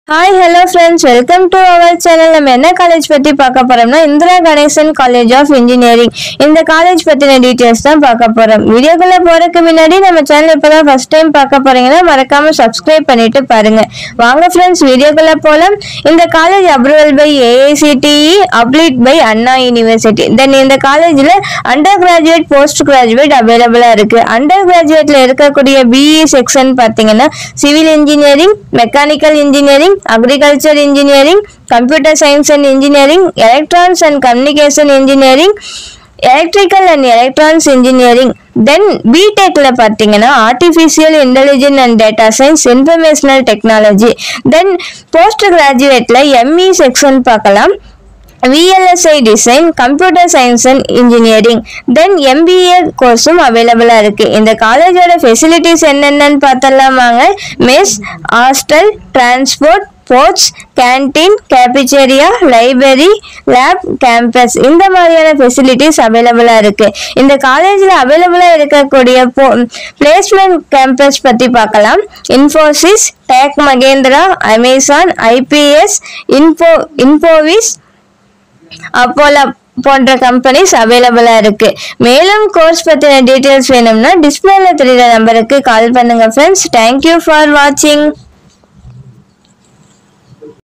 hi hello friends welcome to our channel நம்ம என்ன college பற்றி பார்க்க போறோம்னா Indira Ganesan college of engineering இந்த காலேஜ் பற்றின டீட்டெயில்ஸ் தான் பார்க்க போறோம் வீடியோக்குள்ள போறதுக்கு முன்னாடி நம்ம சேனல் இப்போ தான் ஃபர்ஸ்ட் டைம் பார்க்க போறீங்கன்னா மறக்காம சப்ஸ்கிரைப் பண்ணிட்டு பாருங்க வாங்க ஃப்ரெண்ட்ஸ் வீடியோக்குள்ள போலாம் இந்த college approval by AICTE affiliated by Anna university then இந்த காலேஜில் அண்டர் கிராஜுவேட் போஸ்ட் கிராஜுவேட் அவைலபிளாக இருக்கு அண்டர் கிராஜுவேட்ல இருக்கக்கூடிய பிஇ செக்ஷன் பார்த்தீங்கன்னா civil engineering mechanical engineering agriculture engineering computer science and engineering electronics and communication engineering electrical and electronics engineering then பிடெக்ல பார்த்தீங்கன்னா artificial intelligent and data science informational technology then post கிராஜுவேட்ல ME section பார்க்கலாம் VLSI design computer science and engineering then MBA கோர்ஸும் அவைலபிளாக இருக்குது இந்த காலேஜோட facilities என்னென்னன்னு பார்த்தலாம் வாங்க mess hostel transport sports canteen cafeteria library lab campus இந்த மாதிரியான ஃபெசிலிட்டிஸ் அவைலபிளாக இருக்குது இந்த காலேஜில் அவைலபிளாக இருக்கக்கூடிய போ பிளேஸ்மெண்ட் கேம்பஸ் பற்றி பார்க்கலாம் Infosys Tech Mahindra Amazon IPS info இன்ஃபோவிஸ் அப்போலா போன்ற கம்பெனிஸ் அவைலபிளாக இருக்கு மேலும் கோர்ஸ் பற்றின டீட்டெயில்ஸ் வேணும்னா டிஸ்பிளேல தெரியுற நம்பருக்கு கால் பண்ணுங்க ஃப்ரெண்ட்ஸ் தேங்க்யூ ஃபார் வாட்சிங்